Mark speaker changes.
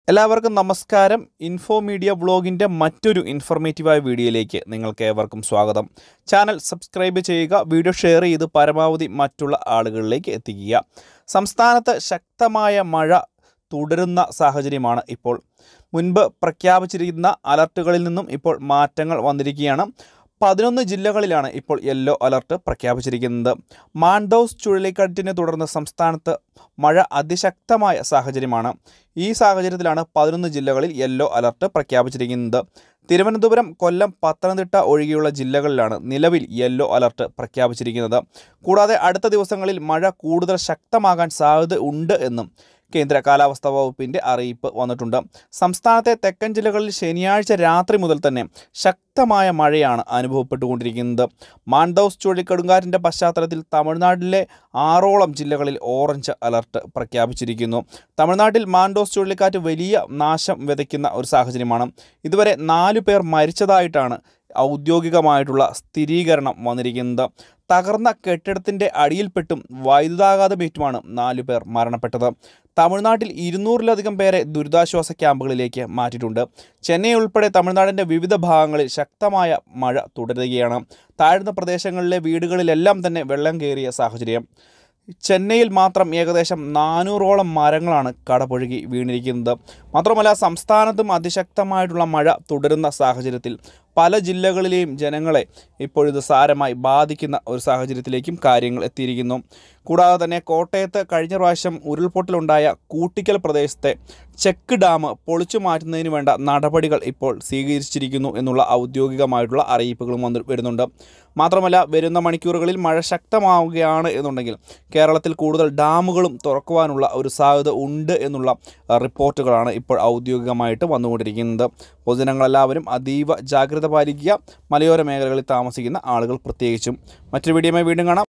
Speaker 1: എല്ലാവർക്കും നമസ്കാരം info media വ്ളോഗിൻ്റെ മറ്റൊരു ഇൻഫോർമേറ്റീവായ വീഡിയോയിലേക്ക് നിങ്ങൾക്ക് ഏവർക്കും സ്വാഗതം ചാനൽ സബ്സ്ക്രൈബ് ചെയ്യുക വീഡിയോ ഷെയർ ചെയ്ത് പരമാവധി മറ്റുള്ള ആളുകളിലേക്ക് എത്തിക്കുക സംസ്ഥാനത്ത് ശക്തമായ മഴ തുടരുന്ന സാഹചര്യമാണ് ഇപ്പോൾ മുൻപ് പ്രഖ്യാപിച്ചിരിക്കുന്ന അലർട്ടുകളിൽ നിന്നും ഇപ്പോൾ മാറ്റങ്ങൾ വന്നിരിക്കുകയാണ് പതിനൊന്ന് ജില്ലകളിലാണ് ഇപ്പോൾ യെല്ലോ അലർട്ട് പ്രഖ്യാപിച്ചിരിക്കുന്നത് മാൻഡോസ് ചുഴലിക്കാറ്റിനെ തുടർന്ന് സംസ്ഥാനത്ത് മഴ അതിശക്തമായ സാഹചര്യമാണ് ഈ സാഹചര്യത്തിലാണ് പതിനൊന്ന് ജില്ലകളിൽ യെല്ലോ അലർട്ട് പ്രഖ്യാപിച്ചിരിക്കുന്നത് തിരുവനന്തപുരം കൊല്ലം പത്തനംതിട്ട ഒഴികെയുള്ള ജില്ലകളിലാണ് നിലവിൽ യെല്ലോ അലർട്ട് പ്രഖ്യാപിച്ചിരിക്കുന്നത് കൂടാതെ അടുത്ത ദിവസങ്ങളിൽ മഴ കൂടുതൽ ശക്തമാകാൻ സാധ്യത ഉണ്ട് എന്നും കേന്ദ്ര കാലാവസ്ഥാ വകുപ്പിൻ്റെ അറിയിപ്പ് വന്നിട്ടുണ്ട് സംസ്ഥാനത്തെ തെക്കൻ ജില്ലകളിൽ ശനിയാഴ്ച രാത്രി മുതൽ തന്നെ ശക്തമായ മഴയാണ് അനുഭവപ്പെട്ടുകൊണ്ടിരിക്കുന്നത് മാൻഡൌസ് ചുഴലിക്കൊടുങ്കാറ്റിൻ്റെ പശ്ചാത്തലത്തിൽ തമിഴ്നാട്ടിലെ ആറോളം ജില്ലകളിൽ ഓറഞ്ച് അലർട്ട് പ്രഖ്യാപിച്ചിരിക്കുന്നു തമിഴ്നാട്ടിൽ മാൻഡോസ് ചുഴലിക്കാറ്റ് വലിയ നാശം വിതയ്ക്കുന്ന ഒരു സാഹചര്യമാണ് ഇതുവരെ നാലു പേർ മരിച്ചതായിട്ടാണ് ഔദ്യോഗികമായിട്ടുള്ള സ്ഥിരീകരണം വന്നിരിക്കുന്നത് തകർന്ന കെട്ടിടത്തിൻ്റെ അടിയിൽപ്പെട്ടും വൈദ്യുതാഘാതമേറ്റുമാണ് നാലു പേർ മരണപ്പെട്ടത് തമിഴ്നാട്ടിൽ ഇരുന്നൂറിലധികം പേരെ ദുരിതാശ്വാസ ക്യാമ്പുകളിലേക്ക് മാറ്റിയിട്ടുണ്ട് ചെന്നൈ ഉൾപ്പെടെ തമിഴ്നാടിൻ്റെ വിവിധ ഭാഗങ്ങളിൽ ശക്തമായ മഴ തുടരുകയാണ് താഴ്ന്ന പ്രദേശങ്ങളിലെ വീടുകളിലെല്ലാം തന്നെ വെള്ളം കയറിയ സാഹചര്യം ചെന്നൈയിൽ മാത്രം ഏകദേശം നാനൂറോളം മരങ്ങളാണ് കടപുഴകി വീണിരിക്കുന്നത് മാത്രമല്ല സംസ്ഥാനത്തും അതിശക്തമായിട്ടുള്ള മഴ തുടരുന്ന സാഹചര്യത്തിൽ പല ജില്ലകളിലെയും ജനങ്ങളെ ഇപ്പോഴിത് സാരമായി ബാധിക്കുന്ന ഒരു സാഹചര്യത്തിലേക്കും കാര്യങ്ങൾ എത്തിയിരിക്കുന്നു കൂടാതെ തന്നെ കോട്ടയത്ത് കഴിഞ്ഞ പ്രാവശ്യം ഉരുൾപൊട്ടലുണ്ടായ കൂട്ടിക്കൽ പ്രദേശത്തെ ചെക്ക് ഡാം പൊളിച്ചു മാറ്റുന്നതിന് വേണ്ട നടപടികൾ ഇപ്പോൾ സ്വീകരിച്ചിരിക്കുന്നു എന്നുള്ള ഔദ്യോഗികമായിട്ടുള്ള അറിയിപ്പുകളും വന്ന് വരുന്നുണ്ട് മാത്രമല്ല വരുന്ന മണിക്കൂറുകളിൽ മഴ ശക്തമാവുകയാണ് എന്നുണ്ടെങ്കിൽ കേരളത്തിൽ കൂടുതൽ ഡാമുകളും തുറക്കുവാനുള്ള ഒരു സാധ്യത ഉണ്ട് എന്നുള്ള അഹ്, റിപ്പോർട്ടുകളാണ് ഇപ്പോൾ ഔദ്യോഗികമായിട്ട് വന്നുകൊണ്ടിരിക്കുന്നത് പൊതുജനങ്ങളെല്ലാവരും അതീവ ജാഗ്രത പാലിക്കുക മലയോര മേഖലകളിൽ താമസിക്കുന്ന ആളുകൾ പ്രത്യേകിച്ചും മറ്റൊരു വീഡിയോയുമായി വീണ്ടും കാണാം